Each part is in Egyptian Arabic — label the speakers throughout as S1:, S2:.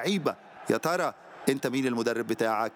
S1: اللعيبة يا ترى انت مين المدرب بتاعك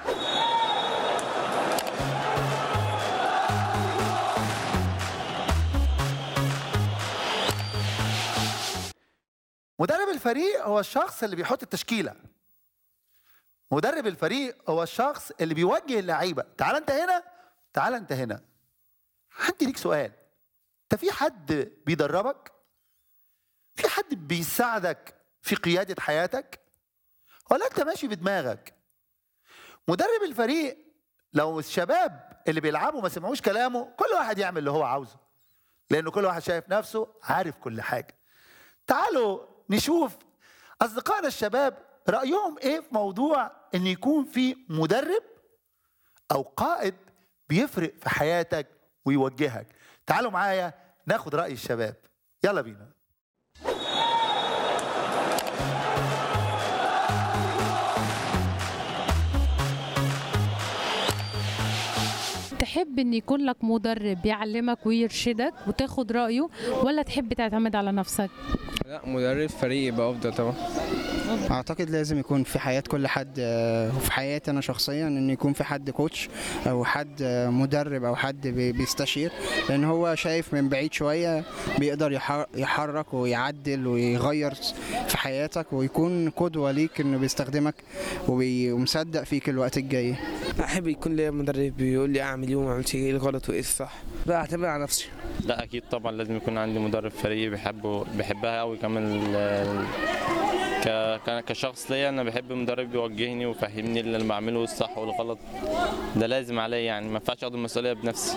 S2: مدرب الفريق هو الشخص اللي بيحط التشكيله مدرب الفريق هو الشخص اللي بيوجه اللعيبه تعال انت هنا تعال انت هنا عندي ليك سؤال انت في حد بيدربك في حد بيساعدك في قياده حياتك ولا انت ماشي بدماغك مدرب الفريق لو الشباب اللي بيلعبوا ما سمعوش كلامه كل واحد يعمل اللي هو عاوزه لانه كل واحد شايف نفسه عارف كل حاجه تعالوا نشوف اصدقائنا الشباب رايهم ايه في موضوع ان يكون في مدرب او قائد بيفرق في حياتك ويوجهك تعالوا معايا ناخد راي الشباب يلا بينا
S3: تحب ان يكون لك مدرب يعلمك ويرشدك وتاخد رايه ولا تحب تعتمد على نفسك
S4: لا مدرب فريق يبقى افضل طبعا
S5: اعتقد لازم يكون في حياه كل حد آه، وفي حياتي انا شخصيا ان يكون في حد كوتش او حد آه، مدرب او حد بي- بيستشير لان هو شايف من بعيد شويه بيقدر يح- يحرك ويعدل ويغير في حياتك ويكون قدوه ليك انه بيستخدمك وبي- ومصدق فيك الوقت الجاي
S6: احب يكون لي مدرب بيقول لي اعمل ايه وما اعملش ايه الغلط وايه الصح لا اعتمد على نفسي
S7: لا اكيد طبعا لازم يكون عندي مدرب فريق بحبه بحبها قوي كمان ال- ال- ك ك- كشخص ليا انا بحب مدرب يوجهني ويفهمني اللي انا بعمله الصح والغلط ده لازم عليا يعني ما ينفعش اخد المسؤوليه بنفسي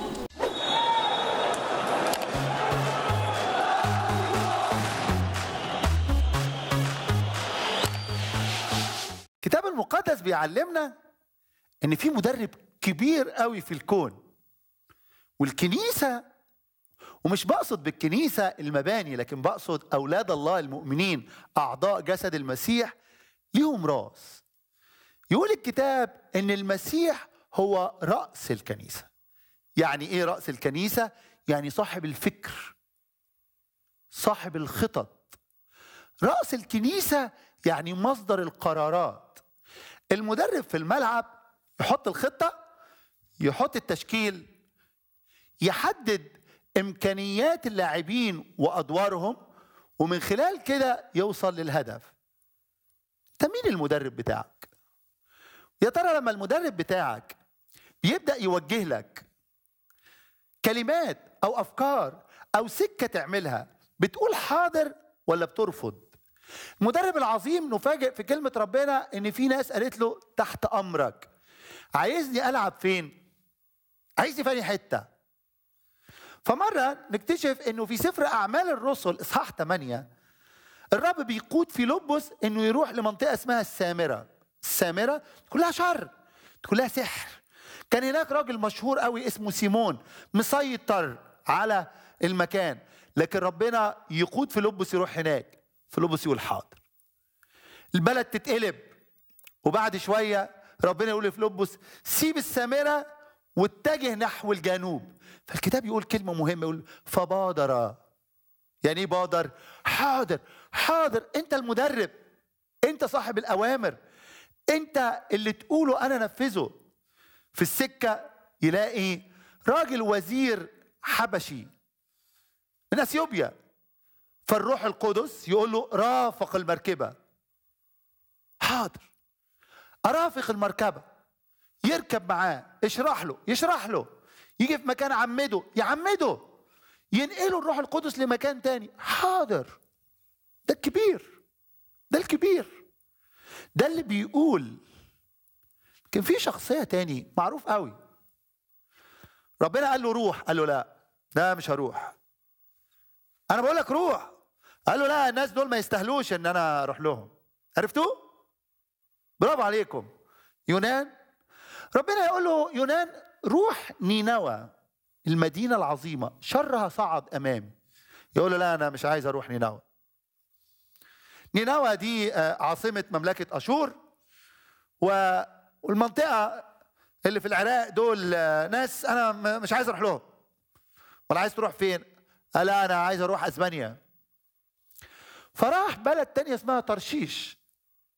S2: الكتاب المقدس بيعلمنا ان في مدرب كبير قوي في الكون والكنيسه ومش بقصد بالكنيسه المباني لكن بقصد اولاد الله المؤمنين اعضاء جسد المسيح ليهم راس يقول الكتاب ان المسيح هو راس الكنيسه يعني ايه راس الكنيسه يعني صاحب الفكر صاحب الخطط راس الكنيسه يعني مصدر القرارات المدرب في الملعب يحط الخطه يحط التشكيل يحدد امكانيات اللاعبين وادوارهم ومن خلال كده يوصل للهدف انت مين المدرب بتاعك يا ترى لما المدرب بتاعك بيبدا يوجه لك كلمات او افكار او سكه تعملها بتقول حاضر ولا بترفض المدرب العظيم نفاجئ في كلمه ربنا ان في ناس قالت له تحت امرك عايزني العب فين عايزني في أي حته فمره نكتشف انه في سفر اعمال الرسل اصحاح 8 الرب بيقود فيلبس انه يروح لمنطقه اسمها السامره السامره كلها شر كلها سحر كان هناك راجل مشهور قوي اسمه سيمون مسيطر على المكان لكن ربنا يقود فيلبس يروح هناك فيلبس يقول حاضر البلد تتقلب وبعد شويه ربنا يقول لفيلبس سيب السامره واتجه نحو الجنوب فالكتاب يقول كلمه مهمه يقول فبادر يعني ايه بادر حاضر حاضر انت المدرب انت صاحب الاوامر انت اللي تقوله انا نفذه في السكه يلاقي راجل وزير حبشي من اثيوبيا فالروح القدس يقول له رافق المركبه حاضر ارافق المركبه يركب معاه اشرح له يشرح له يجي في مكان عمده يعمده ينقله الروح القدس لمكان تاني حاضر ده الكبير ده الكبير ده اللي بيقول كان في شخصية تاني معروف قوي ربنا قال له روح قال له لا لا مش هروح انا بقول لك روح قال له لا الناس دول ما يستاهلوش ان انا اروح لهم عرفتوه برافو عليكم يونان ربنا يقول له يونان روح نينوى المدينة العظيمة شرها صعد أمامي يقول له لا أنا مش عايز أروح نينوى نينوى دي آه، عاصمة مملكة أشور و- والمنطقة اللي في العراق دول آه، ناس أنا م- مش عايز أروح لهم ولا عايز تروح فين؟ قال لا أنا عايز أروح أسبانيا فراح بلد تانية اسمها ترشيش